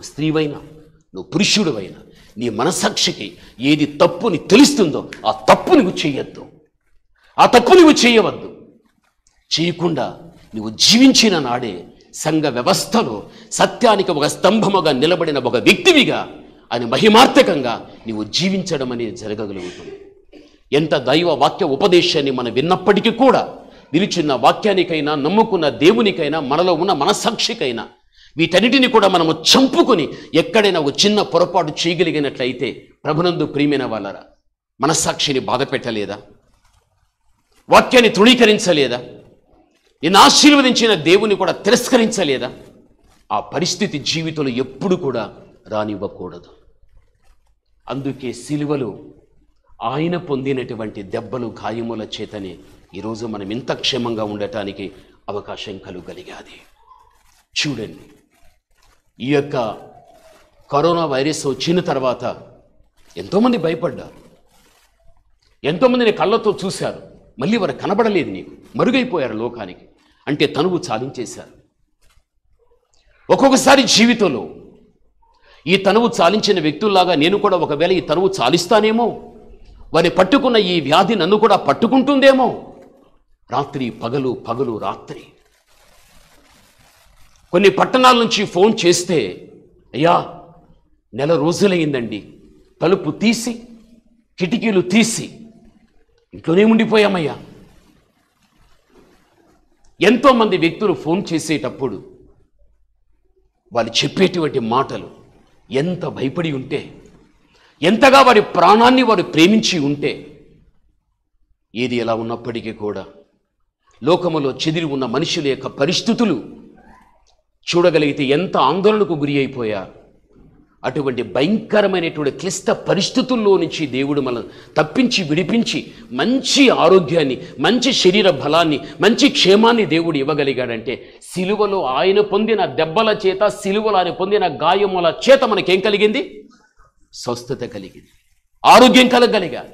నువ్వు స్త్రీవైనా నువ్వు పురుషుడువైనా నీ మనసాక్షికి ఏది తప్పు నీ తెలుస్తుందో ఆ తప్పు నువ్వు చేయొద్దు ఆ తప్పు నువ్వు చేయవద్దు చేయకుండా నువ్వు జీవించిన నాడే సంఘ వ్యవస్థలో సత్యానికి ఒక స్తంభముగా నిలబడిన ఒక వ్యక్తివిగా అని మహిమార్థకంగా నీవు జీవించడం అనేది జరగగలుగుతుంది ఎంత దైవ వాక్య ఉపదేశాన్ని మనం విన్నప్పటికీ కూడా నిలిచిన వాక్యానికైనా నమ్ముకున్న దేవునికైనా మనలో ఉన్న మనసాక్షికైనా వీటన్నిటిని కూడా మనము చంపుకొని ఎక్కడైనా ఒక చిన్న పొరపాటు చేయగలిగినట్లయితే ప్రభునందు ప్రియమైన వాళ్ళరా మనస్సాక్షిని బాధ పెట్టలేదా వాక్యాన్ని తృణీకరించలేదా నిన్ను ఆశీర్వదించిన దేవుని కూడా తిరస్కరించలేదా ఆ పరిస్థితి జీవితంలో ఎప్పుడు కూడా రానివ్వకూడదు అందుకే సిలువలో ఆయన పొందినటువంటి దెబ్బలు గాయముల చేతనే ఈరోజు మనం ఇంత క్షేమంగా ఉండటానికి అవకాశం కలుగలిగాది చూడండి ఈ యొక్క కరోనా వైరస్ వచ్చిన తర్వాత ఎంతోమంది భయపడ్డారు ఎంతోమందిని కళ్ళతో చూశారు మళ్ళీ వారు కనబడలేదు నీకు మరుగైపోయారు లోకానికి అంటే తనువు చాలించేశారు ఒక్కొక్కసారి జీవితంలో ఈ తనువు చాలించిన వ్యక్తుల్లాగా నేను కూడా ఒకవేళ ఈ తనువు చాలిస్తానేమో వారిని పట్టుకున్న ఈ వ్యాధి నన్ను కూడా పట్టుకుంటుందేమో రాత్రి పగలు పగలు రాత్రి కొన్ని పట్టణాల నుంచి ఫోన్ చేస్తే అయ్యా నెల రోజులైందండి తలుపు తీసి కిటికీలు తీసి ఇంట్లోనే ఉండిపోయామయ్యా ఎంతోమంది వ్యక్తులు ఫోన్ చేసేటప్పుడు వాళ్ళు చెప్పేటువంటి మాటలు ఎంత భయపడి ఉంటే ఎంతగా వారి ప్రాణాన్ని వారు ప్రేమించి ఉంటే ఏది ఎలా ఉన్నప్పటికీ కూడా లోకములో చెదిరి ఉన్న మనుషుల యొక్క పరిస్థితులు చూడగలిగితే ఎంత ఆందోళనకు గురి అయిపోయారు అటువంటి భయంకరమైనటువంటి క్లిష్ట పరిస్థితుల్లో నుంచి దేవుడు మనం తప్పించి విడిపించి మంచి ఆరోగ్యాన్ని మంచి శరీర బలాన్ని మంచి క్షేమాన్ని దేవుడు ఇవ్వగలిగాడంటే సిలువలో ఆయన పొందిన దెబ్బల చేత సిలువలో ఆయన పొందిన గాయముల చేత మనకేం కలిగింది స్వస్థత కలిగింది ఆరోగ్యం కలగలిగాలి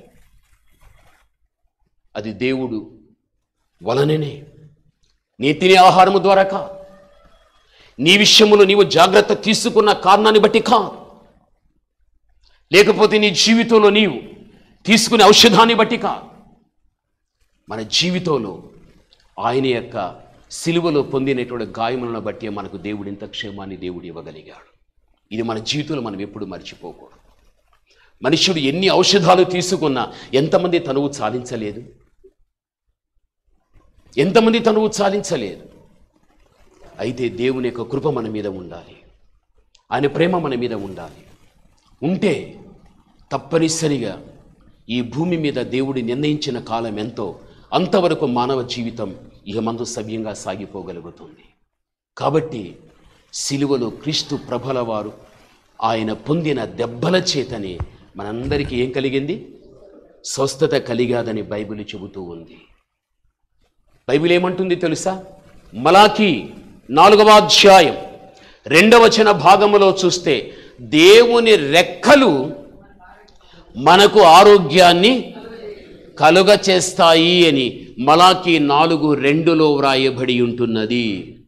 అది దేవుడు వలననే నీ తినే ఆహారము ద్వారా కా నీ విషయములో నీవు జాగ్రత్త తీసుకున్న కారణాన్ని బట్టి కా లేకపోతే నీ జీవితంలో నీవు తీసుకునే ఔషధాన్ని బట్టి కా మన జీవితంలో ఆయన యొక్క సిలువలో పొందినటువంటి గాయములను బట్టి మనకు దేవుడు ఇంత క్షేమాన్ని దేవుడు ఇవ్వగలిగాడు ఇది మన జీవితంలో మనం ఎప్పుడు మర్చిపోకూడదు మనుషుడు ఎన్ని ఔషధాలు తీసుకున్నా ఎంతమంది తనువు చాలించలేదు ఎంతమంది తనువు చాలించలేదు అయితే దేవుని యొక్క కృప మన మీద ఉండాలి ఆయన ప్రేమ మన మీద ఉండాలి ఉంటే తప్పనిసరిగా ఈ భూమి మీద దేవుడి నిర్ణయించిన కాలం ఎంతో అంతవరకు మానవ జీవితం ఇక మందు సవ్యంగా సాగిపోగలుగుతుంది కాబట్టి సిలువలో క్రీస్తు ప్రభల వారు ఆయన పొందిన దెబ్బల చేతనే మనందరికీ ఏం కలిగింది స్వస్థత కలిగాదని బైబిల్ చెబుతూ ఉంది బైబిల్ ఏమంటుంది తెలుసా మలాకి నాలుగవ అధ్యాయం రెండవ వచన భాగములో చూస్తే దేవుని రెక్కలు మనకు ఆరోగ్యాన్ని కలుగ చేస్తాయి అని మలాకి నాలుగు రెండులో వ్రాయబడి ఉంటున్నది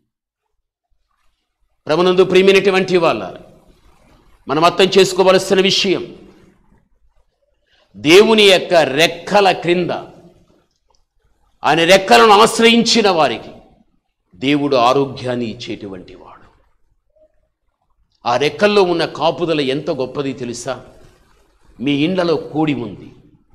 ప్రభునందు ప్రియమైనటువంటి వాళ్ళ మనం అర్థం చేసుకోవలసిన విషయం దేవుని యొక్క రెక్కల క్రింద ఆయన రెక్కలను ఆశ్రయించిన వారికి దేవుడు ఆరోగ్యాన్ని ఇచ్చేటువంటి వాడు ఆ రెక్కల్లో ఉన్న కాపుదల ఎంత గొప్పది తెలుసా మీ ఇండ్లలో కూడి ఉంది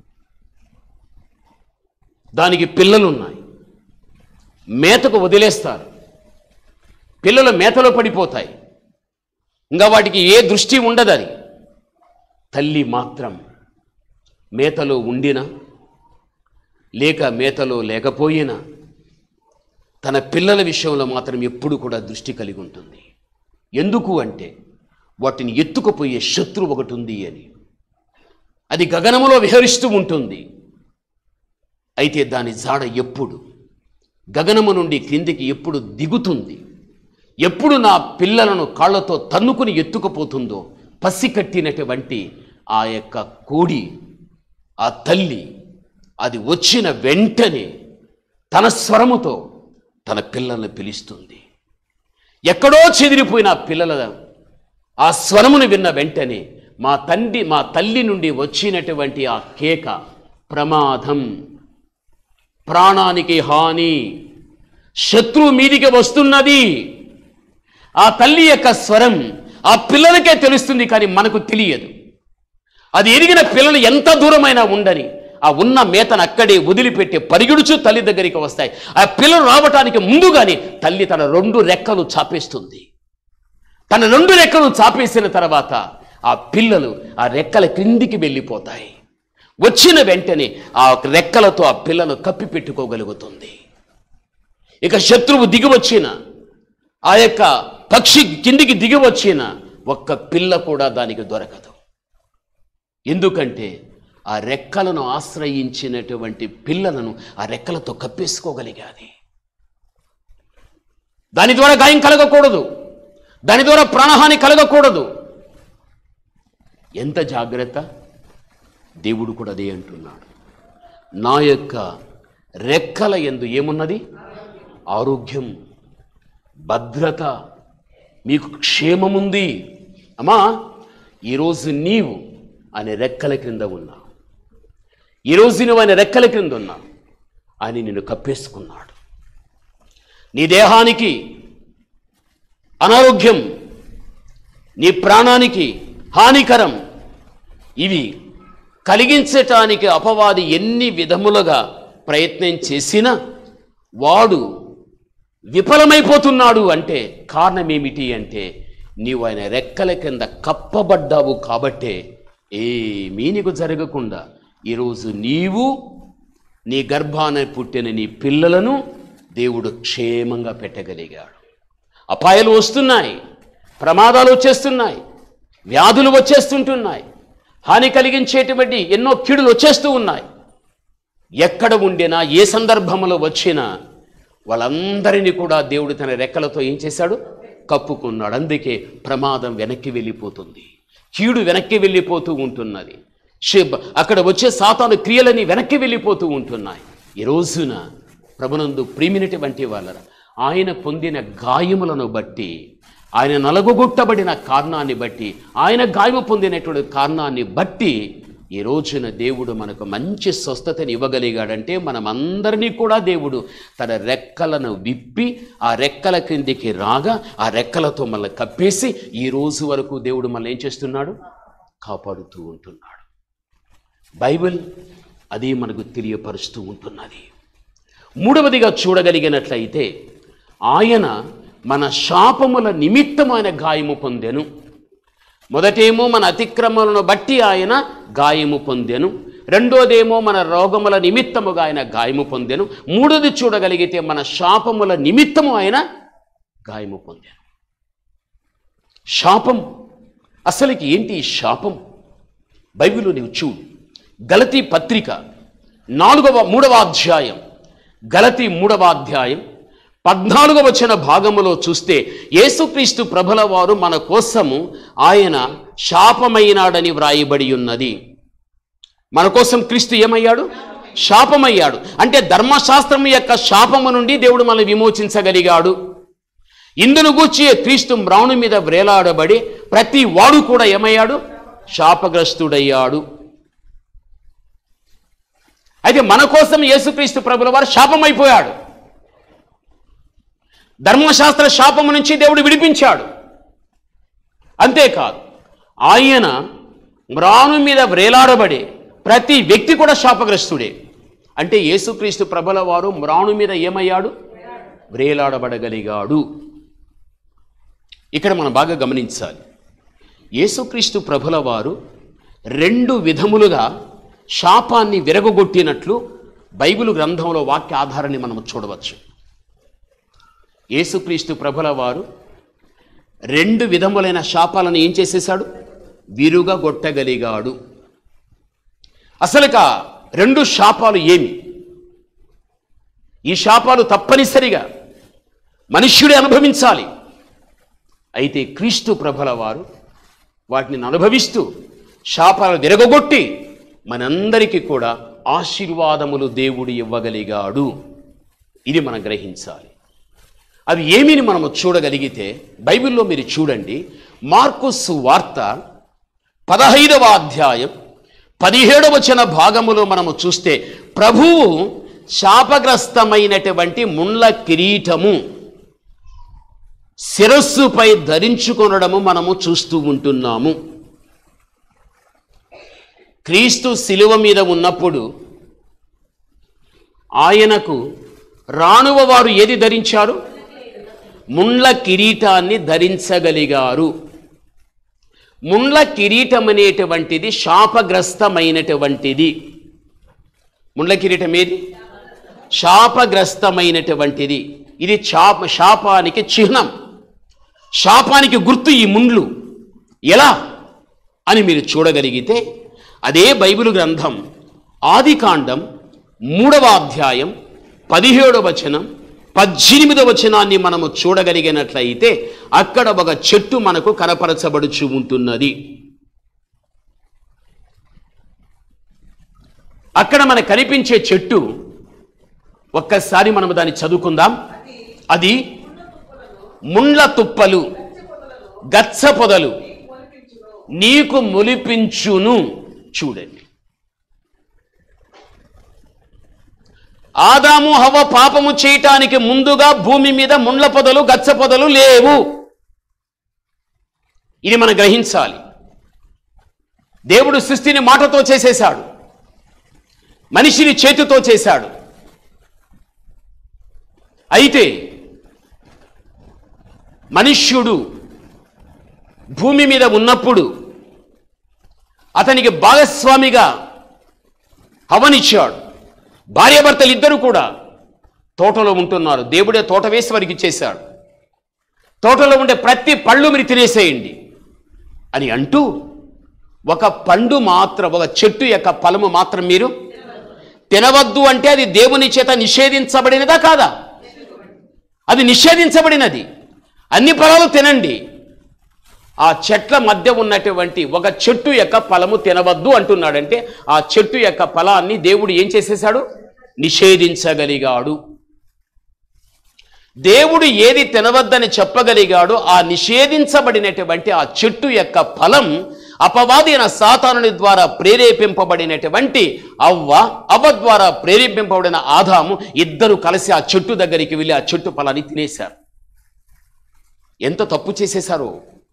దానికి పిల్లలున్నాయి మేతకు వదిలేస్తారు పిల్లలు మేతలో పడిపోతాయి ఇంకా వాటికి ఏ దృష్టి ఉండదని తల్లి మాత్రం మేతలో ఉండినా లేక మేతలో లేకపోయినా తన పిల్లల విషయంలో మాత్రం ఎప్పుడు కూడా దృష్టి కలిగి ఉంటుంది ఎందుకు అంటే వాటిని ఎత్తుకుపోయే శత్రు ఒకటి ఉంది అని అది గగనములో విహరిస్తూ ఉంటుంది అయితే దాని జాడ ఎప్పుడు గగనము నుండి క్రిందికి ఎప్పుడు దిగుతుంది ఎప్పుడు నా పిల్లలను కాళ్ళతో తన్నుకుని ఎత్తుకుపోతుందో పసికట్టినటువంటి ఆ యొక్క కోడి ఆ తల్లి అది వచ్చిన వెంటనే తన స్వరముతో తన పిల్లల్ని పిలుస్తుంది ఎక్కడో చెదిరిపోయిన ఆ పిల్లల ఆ స్వరమును విన్న వెంటనే మా తండ్రి మా తల్లి నుండి వచ్చినటువంటి ఆ కేక ప్రమాదం ప్రాణానికి హాని శత్రువు మీదికి వస్తున్నది ఆ తల్లి యొక్క స్వరం ఆ పిల్లలకే తెలుస్తుంది కానీ మనకు తెలియదు అది ఎరిగిన పిల్లలు ఎంత దూరమైనా ఉండని ఆ ఉన్న మేతను అక్కడే వదిలిపెట్టి పరిగెడుచు తల్లి దగ్గరికి వస్తాయి ఆ పిల్లలు రావటానికి ముందుగానే తల్లి తన రెండు రెక్కలు చాపేస్తుంది తన రెండు రెక్కలు చాపేసిన తర్వాత ఆ పిల్లలు ఆ రెక్కల క్రిందికి వెళ్ళిపోతాయి వచ్చిన వెంటనే ఆ రెక్కలతో ఆ పిల్లలు కప్పి పెట్టుకోగలుగుతుంది ఇక శత్రువు దిగి వచ్చిన ఆ యొక్క పక్షి కిందికి దిగి వచ్చిన ఒక్క పిల్ల కూడా దానికి దొరకదు ఎందుకంటే ఆ రెక్కలను ఆశ్రయించినటువంటి పిల్లలను ఆ రెక్కలతో కప్పేసుకోగలిగాది దాని ద్వారా గాయం కలగకూడదు దాని ద్వారా ప్రాణహాని కలగకూడదు ఎంత జాగ్రత్త దేవుడు కూడా అదే అంటున్నాడు నా యొక్క రెక్కల ఎందు ఏమున్నది ఆరోగ్యం భద్రత మీకు క్షేమముంది అమ్మా ఈరోజు నీవు ఆయన రెక్కల క్రింద ఉన్నావు ఈరోజు నువ్వు ఆయన రెక్కల క్రింద ఉన్నావు ఆయన నిన్ను కప్పేసుకున్నాడు నీ దేహానికి అనారోగ్యం నీ ప్రాణానికి హానికరం ఇవి కలిగించటానికి అపవాది ఎన్ని విధములుగా ప్రయత్నం చేసినా వాడు విఫలమైపోతున్నాడు అంటే కారణమేమిటి అంటే నీవు ఆయన రెక్కల కింద కప్పబడ్డావు కాబట్టే ఏమీ నీకు జరగకుండా ఈరోజు నీవు నీ గర్భాన పుట్టిన నీ పిల్లలను దేవుడు క్షేమంగా పెట్టగలిగాడు అపాయాలు వస్తున్నాయి ప్రమాదాలు వచ్చేస్తున్నాయి వ్యాధులు వచ్చేస్తుంటున్నాయి హాని కలిగించేటువంటి ఎన్నో కీడులు వచ్చేస్తూ ఉన్నాయి ఎక్కడ ఉండినా ఏ సందర్భంలో వచ్చినా వాళ్ళందరినీ కూడా దేవుడు తన రెక్కలతో ఏం చేశాడు కప్పుకున్నాడు అందుకే ప్రమాదం వెనక్కి వెళ్ళిపోతుంది కీడు వెనక్కి వెళ్ళిపోతూ ఉంటున్నది శిబ్ అక్కడ వచ్చే సాతాను క్రియలని వెనక్కి వెళ్ళిపోతూ ఉంటున్నాయి ఈ రోజున ప్రభునందు ప్రేమినటువంటి వాళ్ళ ఆయన పొందిన గాయములను బట్టి ఆయన నలగొట్టబడిన కారణాన్ని బట్టి ఆయన గాయము పొందినటువంటి కారణాన్ని బట్టి ఈ రోజున దేవుడు మనకు మంచి స్వస్థతని ఇవ్వగలిగాడంటే మనమందరినీ కూడా దేవుడు తన రెక్కలను విప్పి ఆ రెక్కల క్రిందికి రాగా ఆ రెక్కలతో మనల్ని కప్పేసి ఈ రోజు వరకు దేవుడు మనల్ని ఏం చేస్తున్నాడు కాపాడుతూ ఉంటున్నాడు బైబిల్ అది మనకు తెలియపరుస్తూ ఉంటున్నది మూడవదిగా చూడగలిగినట్లయితే ఆయన మన శాపముల నిమిత్తమైన గాయము పొందెను మొదటేమో మన అతిక్రమలను బట్టి ఆయన గాయము పొందెను రెండోదేమో మన రోగముల నిమిత్తముగా ఆయన గాయము పొందెను మూడోది చూడగలిగితే మన శాపముల నిమిత్తము ఆయన గాయము పొందాను శాపం అసలుకి ఏంటి ఈ శాపం బైబిల్లో నీవు చూడు గలతీ పత్రిక నాలుగవ మూడవ అధ్యాయం గలతీ మూడవ అధ్యాయం పద్నాలుగవ వచ్చిన భాగములో చూస్తే యేసుక్రీస్తు ప్రభుల వారు మన కోసము ఆయన శాపమైనాడని వ్రాయబడి ఉన్నది మన కోసం క్రీస్తు ఏమయ్యాడు శాపమయ్యాడు అంటే ధర్మశాస్త్రం యొక్క శాపము నుండి దేవుడు మనల్ని విమోచించగలిగాడు ఇందును గూర్చి క్రీస్తు మ్రాణు మీద వ్రేలాడబడి ప్రతి వాడు కూడా ఏమయ్యాడు శాపగ్రస్తుడయ్యాడు అయితే మన కోసం యేసుక్రీస్తు ప్రభుల వారు శాపమైపోయాడు ధర్మశాస్త్ర శాపము నుంచి దేవుడు విడిపించాడు అంతేకాదు ఆయన మ్రాను మీద వ్రేలాడబడే ప్రతి వ్యక్తి కూడా శాపగ్రస్తుడే అంటే యేసుక్రీస్తు ప్రభుల వారు మ్రాను మీద ఏమయ్యాడు వ్రేలాడబడగలిగాడు ఇక్కడ మనం బాగా గమనించాలి యేసుక్రీస్తు ప్రభుల వారు రెండు విధములుగా శాపాన్ని విరగొట్టినట్లు బైబిల్ గ్రంథంలో వాక్య ఆధారాన్ని మనం చూడవచ్చు యేసుక్రీస్తు ప్రభుల వారు రెండు విధములైన శాపాలను ఏం చేసేశాడు విరుగా గొట్టగలిగాడు అసలుక రెండు శాపాలు ఏమి ఈ శాపాలు తప్పనిసరిగా మనుష్యుడే అనుభవించాలి అయితే క్రీస్తు ప్రభుల వారు వాటిని అనుభవిస్తూ శాపాలను విరగొట్టి మనందరికీ కూడా ఆశీర్వాదములు దేవుడు ఇవ్వగలిగాడు ఇది మనం గ్రహించాలి అవి ఏమిని మనము చూడగలిగితే బైబిల్లో మీరు చూడండి మార్కు సువార్త పదహైదవ అధ్యాయం పదిహేడవ వచన భాగములో మనము చూస్తే ప్రభువు శాపగ్రస్తమైనటువంటి ముండ్ల కిరీటము శిరస్సుపై ధరించుకొనడము మనము చూస్తూ ఉంటున్నాము క్రీస్తు శిలువ మీద ఉన్నప్పుడు ఆయనకు రానువ వారు ఏది ధరించారు ముండ్ల కిరీటాన్ని ధరించగలిగారు ముండ్ల కిరీటం అనేటువంటిది శాపగ్రస్తమైనటువంటిది ముండ్ల కిరీటం ఏది శాపగ్రస్తమైనటువంటిది ఇది శాప శాపానికి చిహ్నం శాపానికి గుర్తు ఈ ముండ్లు ఎలా అని మీరు చూడగలిగితే అదే బైబిల్ గ్రంథం ఆదికాండం మూడవ అధ్యాయం పదిహేడవ వచనం పద్దెనిమిదవ వచనాన్ని మనము చూడగలిగినట్లయితే అక్కడ ఒక చెట్టు మనకు కనపరచబడుచు ఉంటున్నది అక్కడ మనకు కనిపించే చెట్టు ఒక్కసారి మనము దాన్ని చదువుకుందాం అది ముండ్ల తుప్పలు గచ్చ పొదలు నీకు మొలిపించును చూడండి ఆదాము హవ పాపము చేయటానికి ముందుగా భూమి మీద ముండ్ల పొదలు గచ్చ పొదలు లేవు ఇది మనం గ్రహించాలి దేవుడు సృష్టిని మాటతో చేసేశాడు మనిషిని చేతితో చేశాడు అయితే మనుష్యుడు భూమి మీద ఉన్నప్పుడు అతనికి భాగస్వామిగా హవనిచ్చాడు భార్యాభర్తలు ఇద్దరు కూడా తోటలో ఉంటున్నారు దేవుడే తోట వేసి వారికి ఇచ్చేశాడు తోటలో ఉండే ప్రతి పళ్ళు మీరు తినేసేయండి అని అంటూ ఒక పండు మాత్రం ఒక చెట్టు యొక్క ఫలము మాత్రం మీరు తినవద్దు అంటే అది దేవుని చేత నిషేధించబడినదా కాదా అది నిషేధించబడినది అన్ని ఫలాలు తినండి ఆ చెట్ల మధ్య ఉన్నటువంటి ఒక చెట్టు యొక్క ఫలము తినవద్దు అంటున్నాడంటే ఆ చెట్టు యొక్క ఫలాన్ని దేవుడు ఏం చేసేశాడు నిషేధించగలిగాడు దేవుడు ఏది తినవద్దని చెప్పగలిగాడో ఆ నిషేధించబడినటువంటి ఆ చెట్టు యొక్క ఫలం అపవాది అయిన సాతానుని ద్వారా ప్రేరేపింపబడినటువంటి అవ్వ అవ్వ ద్వారా ప్రేరేపింపబడిన ఆదాము ఇద్దరు కలిసి ఆ చెట్టు దగ్గరికి వెళ్ళి ఆ చెట్టు ఫలాన్ని తినేశారు ఎంత తప్పు చేసేశారో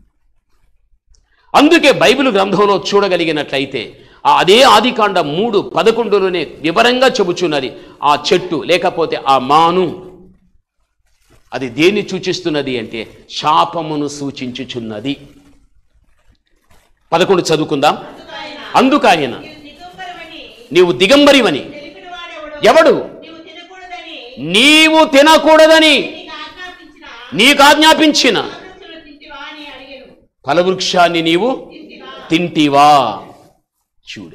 అందుకే బైబిల్ గ్రంథంలో చూడగలిగినట్లయితే ఆ అదే ఆదికాండ మూడు పదకొండులోనే వివరంగా చెబుచున్నది ఆ చెట్టు లేకపోతే ఆ మాను అది దేన్ని సూచిస్తున్నది అంటే శాపమును సూచించుచున్నది పదకొండు చదువుకుందాం అందుకాయన నీవు దిగంబరివని ఎవడు నీవు తినకూడదని నీకు ఆజ్ఞాపించిన ఫలవృక్షాన్ని నీవు తింటివా చూడు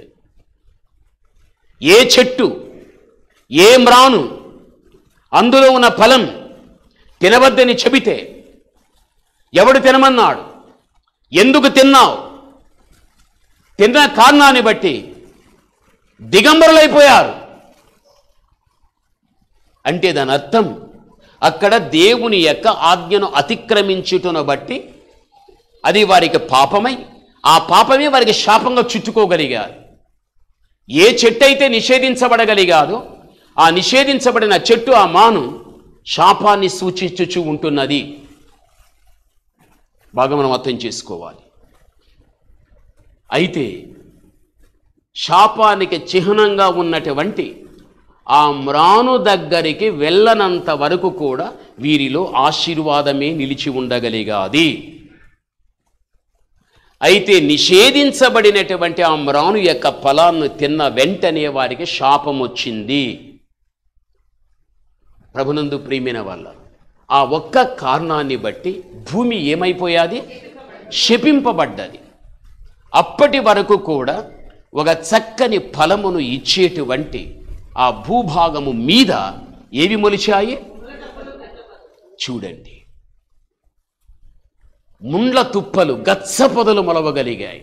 ఏ చెట్టు ఏ మ్రాను అందులో ఉన్న ఫలం తినవద్దని చెబితే ఎవడు తినమన్నాడు ఎందుకు తిన్నావు తిన్న కారణాన్ని బట్టి దిగంబరులైపోయారు అంటే దాని అర్థం అక్కడ దేవుని యొక్క ఆజ్ఞను అతిక్రమించుటను బట్టి అది వారికి పాపమై ఆ పాపమే వారికి శాపంగా చుట్టుకోగలిగారు ఏ చెట్టు అయితే నిషేధించబడగలిగాదో ఆ నిషేధించబడిన చెట్టు ఆ మాను శాపాన్ని సూచించుచు ఉంటున్నది బాగా మనం అర్థం చేసుకోవాలి అయితే శాపానికి చిహ్నంగా ఉన్నటువంటి ఆ మ్రాను దగ్గరికి వెళ్ళనంత వరకు కూడా వీరిలో ఆశీర్వాదమే నిలిచి ఉండగలిగాది అయితే నిషేధించబడినటువంటి ఆ మ్రాను యొక్క ఫలాన్ని తిన్న వెంటనే వారికి శాపం వచ్చింది ప్రభునందు ప్రియమైన వాళ్ళ ఆ ఒక్క కారణాన్ని బట్టి భూమి ఏమైపోయాది శపింపబడ్డది అప్పటి వరకు కూడా ఒక చక్కని ఫలమును ఇచ్చేటువంటి ఆ భూభాగము మీద ఏవి మొలిచాయి చూడండి ముండ్ల తుప్పలు గచ్చ పొదలు మొలవగలిగాయి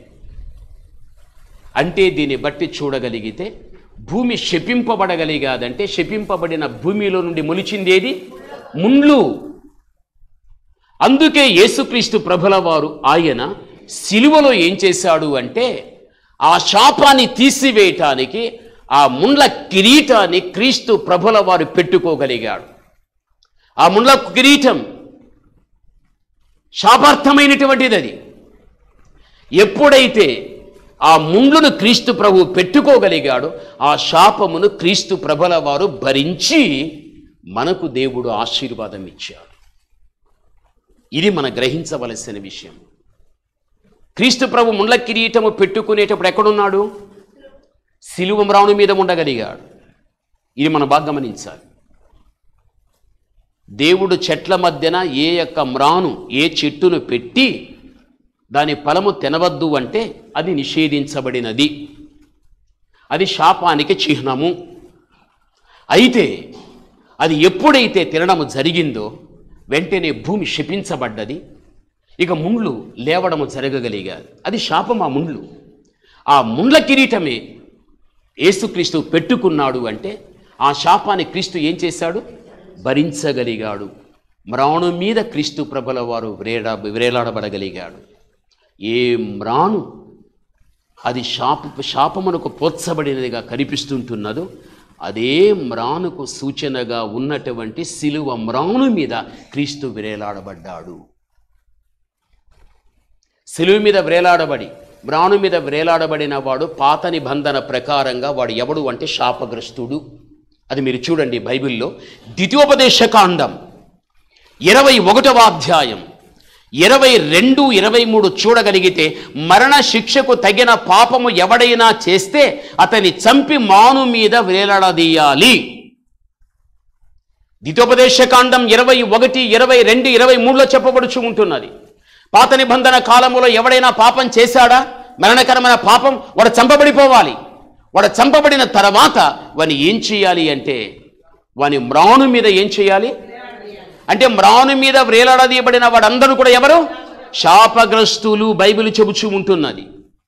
అంటే దీన్ని బట్టి చూడగలిగితే భూమి శపింపబడగలిగాదంటే శపింపబడిన భూమిలో నుండి మొలిచింది ఏది ముండ్లు అందుకే యేసుక్రీస్తు ప్రభుల వారు ఆయన సిలువలో ఏం చేశాడు అంటే ఆ శాపాన్ని తీసివేయటానికి ఆ ముండ్ల కిరీటాన్ని క్రీస్తు ప్రభుల వారు పెట్టుకోగలిగాడు ఆ ముండ్ల కిరీటం శాపార్థమైనటువంటిది అది ఎప్పుడైతే ఆ ముండ్లను క్రీస్తు ప్రభు పెట్టుకోగలిగాడో ఆ శాపమును క్రీస్తు ప్రభుల వారు భరించి మనకు దేవుడు ఆశీర్వాదం ఇచ్చాడు ఇది మన గ్రహించవలసిన విషయం క్రీస్తు ప్రభు ముండ్ల కిరీటము పెట్టుకునేటప్పుడు ఎక్కడున్నాడు సిలువ మ్రాను మీద ఉండగలిగాడు ఇది మనం బాగా గమనించాలి దేవుడు చెట్ల మధ్యన ఏ యొక్క మ్రాను ఏ చెట్టును పెట్టి దాని ఫలము తినవద్దు అంటే అది నిషేధించబడినది అది శాపానికి చిహ్నము అయితే అది ఎప్పుడైతే తినడము జరిగిందో వెంటనే భూమి శపించబడ్డది ఇక ముండ్లు లేవడము జరగగలిగాది అది శాపం ఆ ముండ్లు ఆ ముండ్ల కిరీటమే యేసుక్రీస్తు పెట్టుకున్నాడు అంటే ఆ శాపాన్ని క్రీస్తు ఏం చేశాడు భరించగలిగాడు మ్రాణు మీద క్రీస్తు ప్రభుల వారు వ్రేడా వ్రేలాడబడగలిగాడు ఏ మ్రాను అది శాప శాపమునకు పోత్సబడినదిగా కనిపిస్తుంటున్నదో అదే మ్రానుకు సూచనగా ఉన్నటువంటి సిలువ మ్రాను మీద క్రీస్తు వ్రేలాడబడ్డాడు సిలువ మీద వ్రేలాడబడి మ్రాను మీద వ్రేలాడబడిన వాడు పాత నిబంధన ప్రకారంగా వాడు ఎవడు అంటే శాపగ్రస్తుడు అది మీరు చూడండి బైబిల్లో ద్వితీయోపదేశకాండం ఇరవై ఒకటవ అధ్యాయం ఇరవై రెండు ఇరవై మూడు చూడగలిగితే మరణ శిక్షకు తగిన పాపము ఎవడైనా చేస్తే అతని చంపి మాను మీద వేలాడదీయాలి ద్వితోపదేశకాండం ఇరవై ఒకటి ఇరవై రెండు ఇరవై మూడులో చెప్పబడుచు ఉంటున్నది పాత నిబంధన కాలంలో ఎవడైనా పాపం చేశాడా మరణకరమైన పాపం వాడు చంపబడిపోవాలి వాడు చంపబడిన తర్వాత వాని ఏం చేయాలి అంటే వాని మ్రాను మీద ఏం చేయాలి అంటే మ్రాను మీద వ్రేలాడదీయబడిన వాడందరూ కూడా ఎవరు శాపగ్రస్తులు బైబిల్ చెబుచూ ఉంటున్నది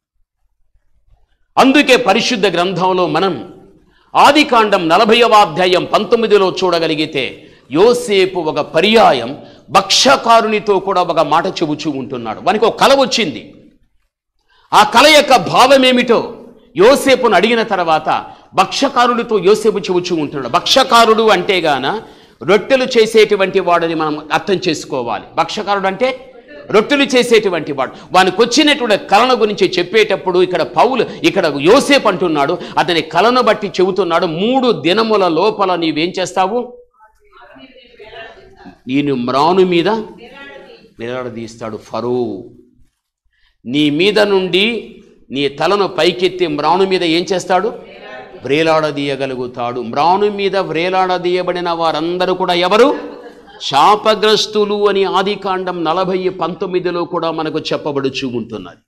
అందుకే పరిశుద్ధ గ్రంథంలో మనం ఆదికాండం నలభైవ అధ్యాయం పంతొమ్మిదిలో చూడగలిగితే యోసేపు ఒక పర్యాయం భక్షకారునితో కూడా ఒక మాట చెబుచూ ఉంటున్నాడు వానికి ఒక కల వచ్చింది ఆ కల యొక్క భావం ఏమిటో యోసేపును అడిగిన తర్వాత భక్షకారుడితో యోసేపు చెబుచూ ఉంటున్నాడు భక్షకారుడు అంటే గాన రొట్టెలు చేసేటువంటి వాడని మనం అర్థం చేసుకోవాలి భక్షకారుడు అంటే రొట్టెలు చేసేటువంటి వాడు వానికి వచ్చినటువంటి కళను గురించి చెప్పేటప్పుడు ఇక్కడ పౌలు ఇక్కడ యోసేపు అంటున్నాడు అతని కళను బట్టి చెబుతున్నాడు మూడు దినముల లోపల నీవేం చేస్తావు నేను మ్రాను మీద నిలడదీస్తాడు ఫరో నీ మీద నుండి నీ తలను పైకెత్తి మ్రాను మీద ఏం చేస్తాడు వ్రేలాడదీయగలుగుతాడు మ్రాను మీద వ్రేలాడదీయబడిన వారందరూ కూడా ఎవరు శాపగ్రస్తులు అని ఆదికాండం నలభై పంతొమ్మిదిలో కూడా మనకు చెప్పబడుచు ఉంటున్నది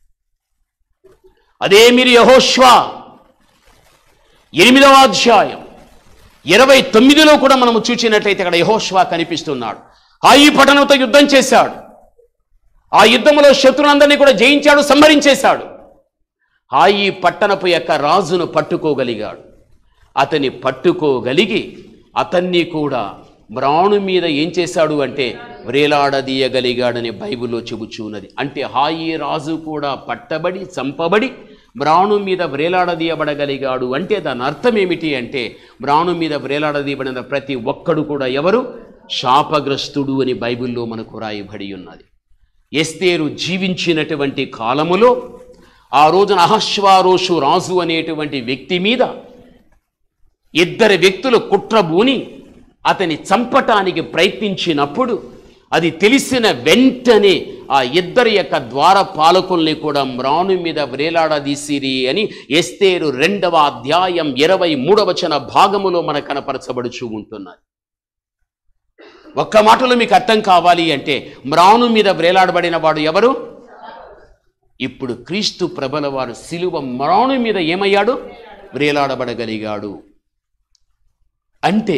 అదే మీరు యహోష్వా ఎనిమిదవ అధ్యాయం ఇరవై తొమ్మిదిలో కూడా మనము చూచినట్లయితే ఇక్కడ యహోష్వా కనిపిస్తున్నాడు ఆ ఈ పట్టణంతో యుద్ధం చేశాడు ఆ యుద్ధంలో శత్రులందరినీ కూడా జయించాడు సంహరించేశాడు హాయి పట్టణపు యొక్క రాజును పట్టుకోగలిగాడు అతని పట్టుకోగలిగి అతన్ని కూడా మ్రాణు మీద ఏం చేశాడు అంటే వ్రేలాడదీయగలిగాడని బైబిల్లో చెబుచున్నది అంటే హాయి రాజు కూడా పట్టబడి చంపబడి మ్రాణు మీద వ్రేలాడదీయబడగలిగాడు అంటే దాని అర్థం ఏమిటి అంటే మ్రాణు మీద వ్రేలాడదీయబడిన ప్రతి ఒక్కడు కూడా ఎవరు శాపగ్రస్తుడు అని బైబిల్లో మనకు రాయబడి ఉన్నది ఎస్తేరు జీవించినటువంటి కాలములో ఆ రోజున అహశ్వారోషు రాజు అనేటువంటి వ్యక్తి మీద ఇద్దరు వ్యక్తులు కుట్రబూని అతని చంపటానికి ప్రయత్నించినప్పుడు అది తెలిసిన వెంటనే ఆ ఇద్దరి యొక్క ద్వార పాలకుల్ని కూడా మ్రాను మీద వ్రేలాడదీసిరి అని ఎస్తేరు రెండవ అధ్యాయం ఇరవై మూడవచన భాగములో మన కనపరచబడుచూ ఉంటున్నది ఒక్క మాటలో మీకు అర్థం కావాలి అంటే మ్రాను మీద వ్రేలాడబడిన వాడు ఎవరు ఇప్పుడు క్రీస్తు ప్రభల వారు సిలువ మ్రాను మీద ఏమయ్యాడు వ్రేలాడబడగలిగాడు అంటే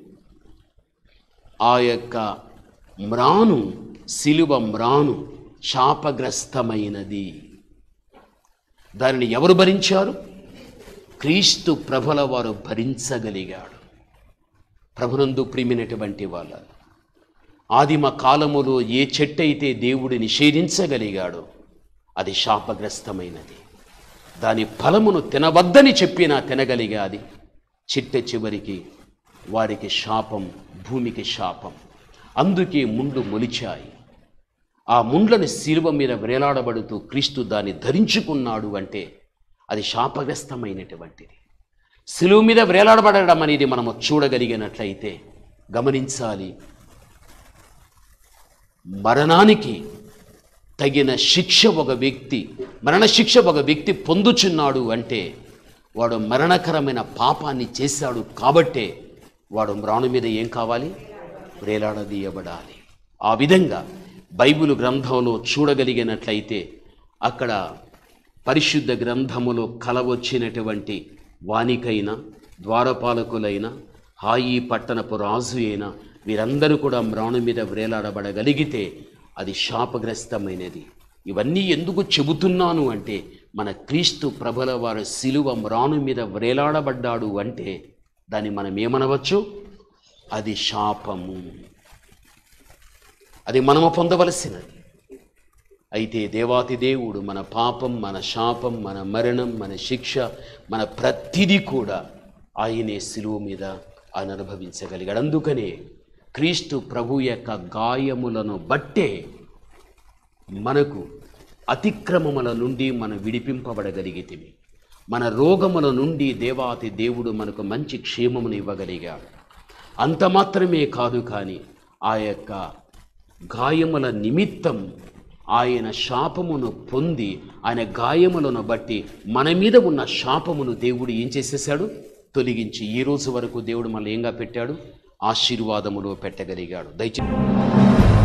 ఆ యొక్క మ్రాను సిలువ మ్రాను శాపగ్రస్తమైనది దానిని ఎవరు భరించారు క్రీస్తు ప్రభల వారు భరించగలిగాడు ప్రభునందు ప్రియమైనటువంటి వాళ్ళ ఆదిమ కాలములో ఏ చెట్టు అయితే దేవుడు నిషేధించగలిగాడో అది శాపగ్రస్తమైనది దాని ఫలమును తినవద్దని చెప్పినా తినగలిగాది చిట్ట చివరికి వారికి శాపం భూమికి శాపం అందుకే ముండ్లు మొలిచాయి ఆ ముండ్లను శిలువ మీద వేలాడబడుతూ క్రీస్తు దాన్ని ధరించుకున్నాడు అంటే అది శాపగ్రస్తమైనటువంటిది శిలువ మీద వేలాడబడడం అనేది మనము చూడగలిగినట్లయితే గమనించాలి మరణానికి తగిన శిక్ష ఒక వ్యక్తి మరణశిక్ష ఒక వ్యక్తి పొందుచున్నాడు అంటే వాడు మరణకరమైన పాపాన్ని చేశాడు కాబట్టే వాడు మ్రాణు మీద ఏం కావాలి వేలాడదీయబడాలి ఆ విధంగా బైబిల్ గ్రంథంలో చూడగలిగినట్లయితే అక్కడ పరిశుద్ధ గ్రంథములో కలవచ్చినటువంటి వానికైనా ద్వారపాలకులైన హాయి పట్టణపు రాజు అయినా వీరందరూ కూడా మ్రాణు మీద వ్రేలాడబడగలిగితే అది శాపగ్రస్తమైనది ఇవన్నీ ఎందుకు చెబుతున్నాను అంటే మన క్రీస్తు ప్రభల వారి శిలువ మ్రాను మీద వ్రేలాడబడ్డాడు అంటే దాన్ని మనం ఏమనవచ్చు అది శాపము అది మనము పొందవలసినది అయితే దేవాతి దేవుడు మన పాపం మన శాపం మన మరణం మన శిక్ష మన ప్రతిదీ కూడా ఆయనే శిలువ మీద ఆయన అనుభవించగలిగాడు అందుకనే క్రీస్తు ప్రభు యొక్క గాయములను బట్టే మనకు అతిక్రమముల నుండి మనం విడిపింపబడగలిగితిమి మన రోగముల నుండి దేవాతి దేవుడు మనకు మంచి క్షేమమును ఇవ్వగలిగాడు అంత మాత్రమే కాదు కానీ ఆ యొక్క గాయముల నిమిత్తం ఆయన శాపమును పొంది ఆయన గాయములను బట్టి మన మీద ఉన్న శాపమును దేవుడు ఏం చేసేసాడు తొలగించి ఈ రోజు వరకు దేవుడు మనల్ని ఏంగా పెట్టాడు ఆశీర్వాదములో పెట్టగలిగాడు దయచేసి